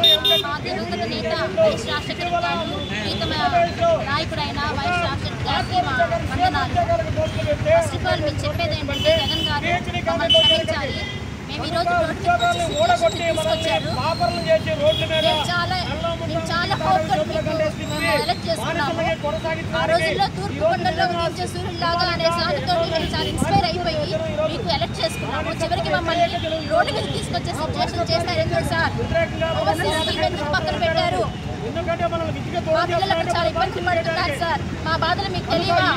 మా దివంగత నేత వైఎస్ రాజశేఖర గారు ప్రీతమ నాయకుడైన వైఎస్ రాజశేఖర గారికి మా వందనాలు ఫస్ట్ ఆఫ్ ఆల్ మీకు చెప్పేది ఏంటంటే జగన్ గారు మమ్మల్ని క్షమించాలి మేము ఈ రోజు రోడ్డుకి వచ్చి సిచ్యువేషన్ తీసుకొచ్చారు మేము చాలా మేము చాలా హోప్ మీకు మేము ఎలక్ట్ చేసుకున్నాము ఆ రోజుల్లో తూర్పు కొండల్లో ఉదయించే సూర్యుడిలాగా అనే సాగుతో మేము చాలా ఇన్స్పైర్ అయిపోయి మీకు ఎలక్ట్ చేసుకున్నాము చివరికి మమ్మల్ని రోడ్డు మీద తీసుకొచ్చే సిచ్యువేషన్ చేస్తారు ఎందుకు సార్ ఓవర్సీస్ స్కీమ్ ఎందుకు పక్కన పెట్టారు మా పిల్లలు అక్కడ చాలా ఇబ్బందులు పడుతున్నారు సార్ మా బాధలు మీకు తెలియదా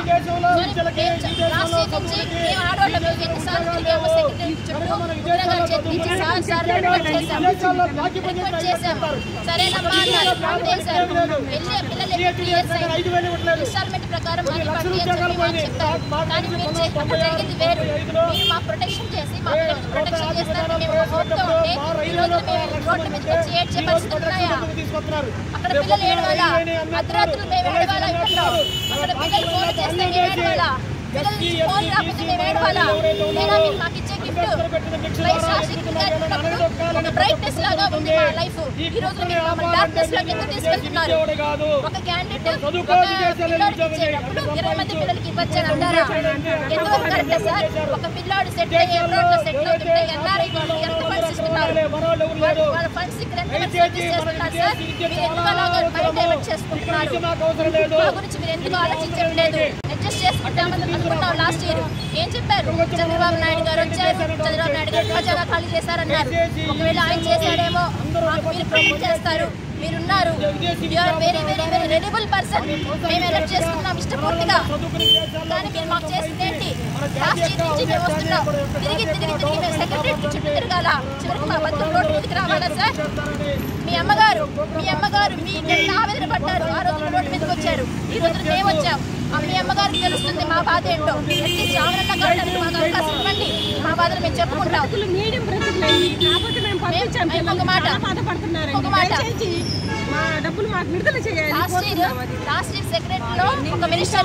లాస్ట్ ఇయర్ నుంచి మేము ఆడవాళ్ళం మేము ఎన్నిసార్లు తిరిగాము సెక్రటరీ చుట్టూ ఉద్యోగాలు చేపించి సార్ సార్ రిక్వెస్ట్ చేశాము రిక్వెస్ట్ చేశాము సరేనమ్మా అన్నారు అంతే సార్ వెళ్ళి పిల్లలు త్రీ ఇయర్స్ ఇన్స్టాల్మెంట్ ప్రకారం మనీ పడి అని చెప్పి మాకు చెప్పారు కానీ మీరు చే- అక్కడ జరిగింది వేరు మీరు మా ప్రొటెక్షన్ చేసి మా పిల్లలకి ప్రొటెక్షన్ చేస్తారని మేము హోప్తో ఉంటే ఈ రోజు మేము రోడ్డు మీదకి వచ్చి ఏడ్చే పరిస్థితులు ఉన్నాయా అక్కడ పిల్లలు ఏడవాలా అర్ధరాత్రులు మేము ఏడవాలా ఇంట్లో అక్కడ పిల్లలు ఫోన్ చేస్తే మేము ఏడవాలా పిల్లలు నుంచి ఫోన్ రాకపోతే మేము ఏడవాలా లేదా మీరు మాకు ఇచ్చే గిఫ్ట్ వైఎస్ రాజశేఖర్ గారు ఉన్నప్పుడు ఒక బ్రైట్నెస్ లాగా ఉంది మా లైఫ్ ఈ రోజు మీరు మమ్మల్ని డార్క్నెస్ లోకి ఎందుకు తీసుకెళ్తున్నారు ఒక క్యాండిడేట్ ఒక పిల్లోడికి ఇచ్చేటప్పుడు ఇరవై మంది పిల్లలకి ఇవ్వచ్చు అని అంటారా ఎందుకు కరెక్ట్ సార్ ఒక పిల్లోడు సెట్ అయ్యి రోడ్లో సెట్ అవుతుంటే ఎన్ఆర్ఐ వాళ్ళు ఎంత ఫండ్స్ ఇస్తున్నారు వాళ్ళు- వాళ్ళ ఫండ్స్ ఇక్కడ ఎంత మంది సర్వీస్ చేస్తున్నారు సార్ మీరు ఎందుకు అలాగా మైండ్ డైవర్ట్ చేసుకుంటున్నారు మా గురించి మీరు ఎందుకు ఆలోచించట్లేదు అడ్జస్ట్ చేసుకుంటామని అనుకున్నాం లాస్ట్ ఇయర్ ఏం చెప్పారు చంద్రబాబు నాయుడు గారు వచ్చారు చంద్రబాబు నాయుడు గారు ఖజానా ఖాళీ చేశారన్నారు ఒకవేళ ఆయన చేశాడేమో మాకు మీరు ప్రొటెక్ట్ చేస్తారు మీరున్నారు you are very very very credible person మేము ఎలక్ట్ చేసుకున్నాం ఇష్టపూర్తిగా కానీ మీరు మాకు చేసింది ఏంటి లాస్ట్ ఇయర్ నుంచి మేము వస్తున్నాం తిరిగి తిరిగి తిరిగి మేము సెక్రటరీ చుట్టూ తిరగాల చివరికి మా బతుకు రోడ్డు మీదకి రావాలా సార్ మీ అమ్మగారు మీ అమ్మగారు మీ ఎంత ఆవేదన పడ్డారు ఆ రోజు రోడ్డు మీదకి వచ్చారు ఈ రోజు మేము వచ్చాం ఆ మీ అమ్మగారికి తెలుస్తుంది మా బాధ ఏంటో అట్లీస్ట్ ఆమెనన్నా కావడానికి మాకు అవకాశం ఇవ్వండి మా బాధలు మేము చెప్పుకుంటాం మీడియం బ్రతుకులండి కాకపోతే మేము పంపించాం మేము ఒక పిల్లలు మాట. చాలా బాధపడుతున్నారండి ఒక మాట. దయచేసి మా డబ్బులు మాకు విడుదల చేయాలి లాస్ట్ ఇయర్ లాస్ట్ ఇయర్ సెక్రటరీలో ఒక మినిస్టర్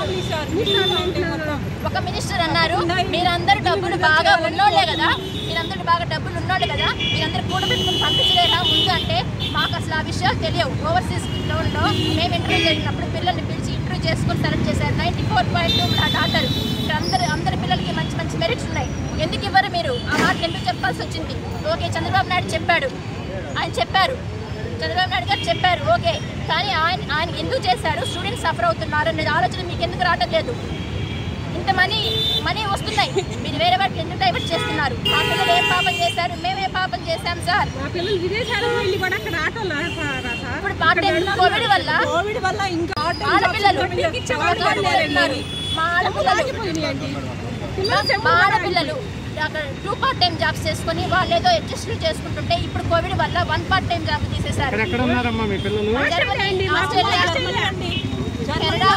ఒక మినిస్టర్ అన్నారు మీరందరూ డబ్బులు బాగా ఉన్నోళ్ళే కదా మీరందరూ బాగా డబ్బులు ఉన్నోళ్ళే కదా మీరందరూ కూడబెట్టుకుని పంపించలేరా ముందు అంటే మాకు అసలు ఆ విషయాలు తెలియవు ఓవర్సీస్ లోన్లో మేము ఇంటర్వ్యూ జరిగినప్పుడు పిల్లల్ని పిలిచి ఇంటర్వ్యూ చేసుకుని సెలెక్ట్ చేశారు ninety four point two daughter ఇక్కడ అందరు అందరి పిల్లలకి మంచి మంచి మెరిట్స్ ఉన్నాయి ఎందుకు ఇవ్వరు మీరు ఆ మాట ఎందుకు చెప్పాల్సి వచ్చింది ఓకే చంద్రబాబు నాయుడు చెప్పాడు ఆయన చెప్పారు చంద్రబాబు నాయుడు గారు చెప్పారు ఓకే కానీ ఆయన ఆయన ఎందుకు చేశారు స్టూడెంట్స్ సఫర్ అవుతున్నారు అనే ఆలోచన మీకు ఎందుకు రావటం లేదు ఇంత మనీ మనీ వస్తున్నాయి మీరు వేరే వాటికి ఎందుకు డైవర్ట్ చేస్తున్నారు మా పిల్లలు ఏం పాపం చేశారు మేమే పాపం చేశాం సార్ మా పిల్లలు విదేశాలకు వెళ్ళి కూడా అక్కడ ఆటోలు ఆడతారా సార్ ఇప్పుడు పార్ట్ టైం కోవిడ్ వల్ల కోవిడ్ వల్ల ఇంకా ఆడపిల్లలు ఇచ్చేవాళ్ళు ఒక లేరండి. ఉన్నారు. మా ఆడపిల్లలు ఆగిపోయినాయండి పిల్లలు మా ఆడపిల్లలు అక్కడ టూ పార్ట్ టైం జాబ్స్ చేసుకొని వాళ్ళు ఏదో అడ్జస్ట్ చేసుకుంటుంటే ఇప్పుడు కోవిడ్ వల్ల వన్ పార్ట్ టైం జాబ్ తీసేశారు ఎక్కడ ఉన్నారమ్మా మీ పిల్లలు జర్మనీ, ఆస్ట్రేలియా, కెనడా,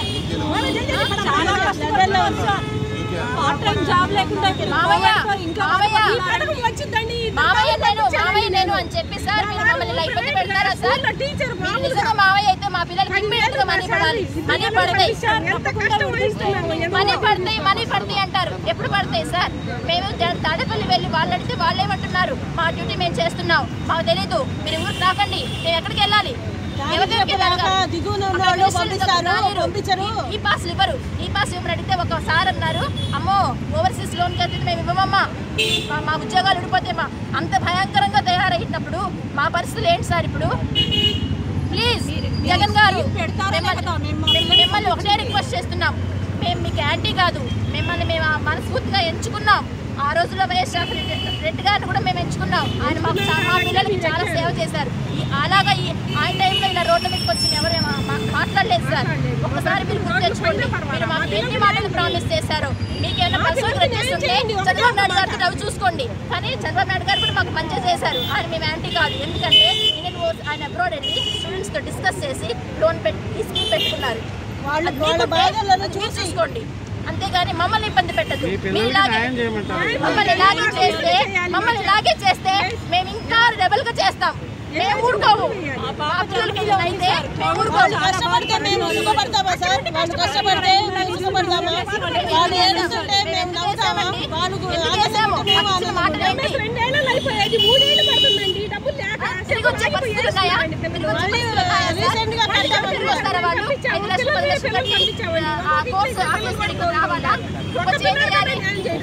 చాలా లెవెల్లో ఉంది సార్ పార్ట్ టైం జాబ్ లేకుండా మావయ్య, ఇంకా మావయ్య. ఈ పథకం వచ్చిందండి మావయ్య నేను మావయ్య నేను అని చెప్పి సార్ మీరు మమ్మల్ని ఇలా ఇబ్బంది పెడతారా సార్ టీచర్ మీరు నిజంగా మావయ్య అయితే మా పిల్లలకి ఇమ్మీడియట్ గా మనీ పడాలి మనీ పడతాయి ఎంత కష్టం వహిస్తున్నాము మనీ పడతాయి మనీ పడతాయి అంటారు ఎప్పుడు పడతాయి సార్ మేము ద- తాడేపల్లి వెళ్ళి వాళ్ళు అడిగితే వాళ్ళు ఏమంటున్నారు మా డ్యూటీ మేము చేస్తున్నాం మాకు తెలీదు మీరు ఊరికి రాకండి మేము ఎక్కడికి వెళ్ళాలి ఎవరి దగ్గరికి వెళ్ళాలి కాదు. దిగువన అక్కడ వాళ్ళు మినిస్టర్లు పంపిస్తారు రానిరు. పంపించరు ఈ- ఈ పాస్లు ఇవ్వరు ఈ పాస్ ఇవ్వమని అడిగితే ఒక సార్ అన్నారు అమ్మో ఓవర్సీస్ లోన్ కట్టి మేము ఇవ్వమమ్మా మా- మా ఉద్యోగాలు ఊడిపోతే మా అంత భయంకరంగా తయారైనప్పుడు మా పరిస్థితులు ఏంటి సార్ ఇప్పుడు ప్లీజ్ జగన్ గారు మిమ్మల్ని మిమ్మల్ని- మిమ్మల్ని ఒకటే రిక్వెస్ట్ చేస్తున్నాం మేము మీకు యాంటీ కాదు మిమ్మల్ని మేము ఆ మనస్ఫూర్తిగా ఎంచుకున్నాం ఆ రోజుల్లో వైఎస్ రెడ్డి రెడ్డి గారిని కూడా మేము ఎంచుకున్నాం ఆయన మాకు చా- మా పిల్లలకి చాలా సేవ చేశారు ఈ అలాగా ఈ ఆయన టైంలో ఇలా రోడ్ల మీదకి వచ్చి ఎవరు మా- మా- మాట్లాడలేదు సార్ ఒక్కసారి మీరు గుర్తు తెచ్చుకోండి మీరు మాకు ఎన్ని మాటలు ప్రామిస్ చేశారు మీకు ఏమైనా పర్సనల్ గ్రడ్జెస్ ఉంటే చంద్రబాబు నాయుడు గారితో అవి చూసుకోండి కానీ చంద్రబాబు నాయుడు గారు కూడా మాకు మంచి చేశారు ఆయన మేము యాంటీ కాదు ఎందుకంటే ఇండియన్ ఓట్స్ ఆయన అబ్రాడ్ వెళ్ళి స్టూడెంట్స్ తో డిస్కస్ చేసి లోన్ పెట్టి ఈ స్కీమ్ పెట్టుకున్నారు వాళ్ళు అది వాళ్ళ మీకుంటే బాధలను మీరు చూసుకోండి అంతేగాని మమ్మల్ని ఇబ్బంది పెట్టదు మీ మీరు పిల్లలకి ఇలాగే న్యాయం చేయమంటారు మమ్మల్ని ఇలాగే చేస్తే మమ్మల్ని ఇలాగే చేస్తే మేము ఇంకా రెబల్ గా చేస్తాం మేము ఊరుకోము మా పిల్లలకి ఇలా అయితే మేము ఊరుకోము కష్టపడితే మేము సుఖపడతామా సార్ వాళ్ళు కష్టపడితే మేము సుఖపడతామా వాళ్ళు ఏడుస్తుంటే మేము నవ్వుతామా వాళ్ళు ఎందుకు చేసాము? మేము అసలు మాట ఏంటి? రెండేళ్ళు అయిపోయేది మూడేళ్ళు పడుతుందండి డబ్బులు లేక తిరిగి వచ్చే పరిస్థితులు ఉన్నాయా తిరిగి వచ్చే పరిస్థితులు ఉన్నాయా సార్? రీసెంట్ గా మళ్ళీ కట్టాము. తిరిగి వస్తారా వాళ్ళు ఐదు లక్షలు పది లక్షలు కట్టి ఆ కోర్సు ఆ కోర్సు పడి ఇక్కడ రావాలా వచ్చి ఏం చేయాలి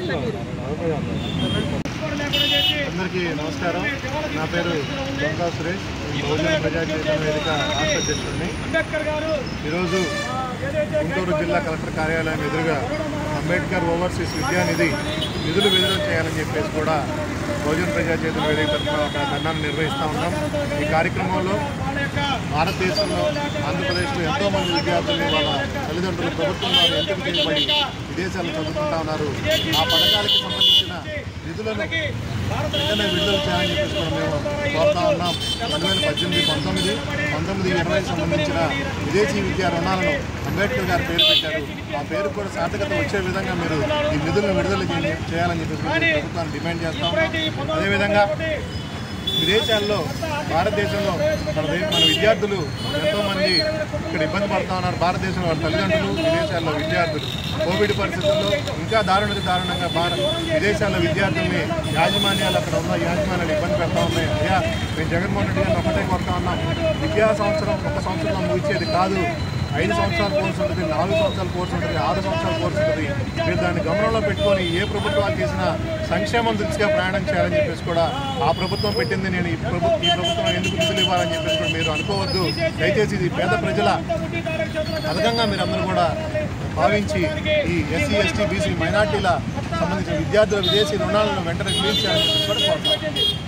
అందరికీ నమస్కారం నా పేరు దొంగా సురేష్ ఈ బహుజన ప్రజా చైతన్య వేదిక రాష్ట్ర అధ్యక్షుడిని ఈరోజు గుంటూరు జిల్లా కలెక్టర్ కార్యాలయం ఎదురుగా అంబేద్కర్ ఓవర్సీస్ విద్యానిధి నిధులు విడుదల చేయాలని చెప్పేసి కూడా బహుజన ప్రజా చైతన్య వేదిక తరఫున ఒక ధర్నాన్ని నిర్వహిస్తూ ఉన్నాం ఈ కార్యక్రమంలో భారతదేశంలో ఆంధ్రప్రదేశ్లో ఎంతో మంది విద్యార్థులు వాళ్ళ తల్లిదండ్రులు ప్రభుత్వం వారు ఎంపిక చేయబడి విదేశాల్లో చదువుకుంటా ఉన్నారు ఆ పథకాలకు సంబంధించిన నిధులను వెంటనే విడుదల చేయాలని చెప్పేసి కూడా మేము కోరుతా ఉన్నాం రెండు వేల పద్దెనిమిది పంతొమ్మిది పంతొమ్మిది ఇరవై సంబంధించిన విదేశీ విద్యా రుణాలను అంబేద్కర్ గారు పేరు పెట్టారు ఆ పేరు కూడా సార్థకత వచ్చే విధంగా మీరు ఈ నిధులను విడుదల చేయ- చేయాలని చెప్పేసి మేము ప్రభుత్వాన్ని డిమాండ్ చేస్తా ఉన్నాం అదేవిధంగా విదేశాల్లో భారతదేశంలో మన దే- మన విద్యార్థులు ఎంతోమంది ఇక్కడ ఇబ్బంది పడుతూ ఉన్నారు భారతదేశంలో వాళ్ళ తల్లిదండ్రులు విదేశాల్లో విద్యార్థులు కోవిడ్ పరిస్థితుల్లో ఇంకా దారుణకి దారుణంగా భారత విదేశాల్లో విద్యార్థుల్ని యాజమాన్యాలు అక్కడ ఉన్న యాజమాన్యాలు ఇబ్బంది పెడతా ఉన్నాయి అయ్యా మేము జగన్మోహన్ రెడ్డి గారిని ఒకటే కోరుతా ఉన్నాం విద్యా సంవత్సరం ఒక సంవత్సరంలో ముగిచేది కాదు ఐదు సంవత్సరాల కోర్సు ఉంటుంది నాలుగు సంవత్సరాల కోర్సు ఉంటుంది ఆరు సంవత్సరాల కోర్సు ఉంటుంది మీరు దాన్ని గమనంలో పెట్టుకొని ఏ ప్రభుత్వాలు చేసినా సంక్షేమం దృష్టిగా ప్రయాణం చేయాలని చెప్పేసి కూడా ఆ ప్రభుత్వం పెట్టింది నేను ఈ ప్రభు ఈ ప్రభుత్వం ఎందుకు నిధులు ఇవ్వాలని చెప్పేసి కూడా మీరు అనుకోవద్దు దయచేసి ఇది పేద ప్రజల పథకంగా మీరు అందరూ కూడా భావించి ఈ ఎస్సీ ఎస్టీ బీసీ మైనార్టీల సంబంధించిన విద్యార్థుల విదేశీ రుణాలను వెంటనే రిలీజ్ చేయాలని చెప్పేసి కూడా కోరుతాం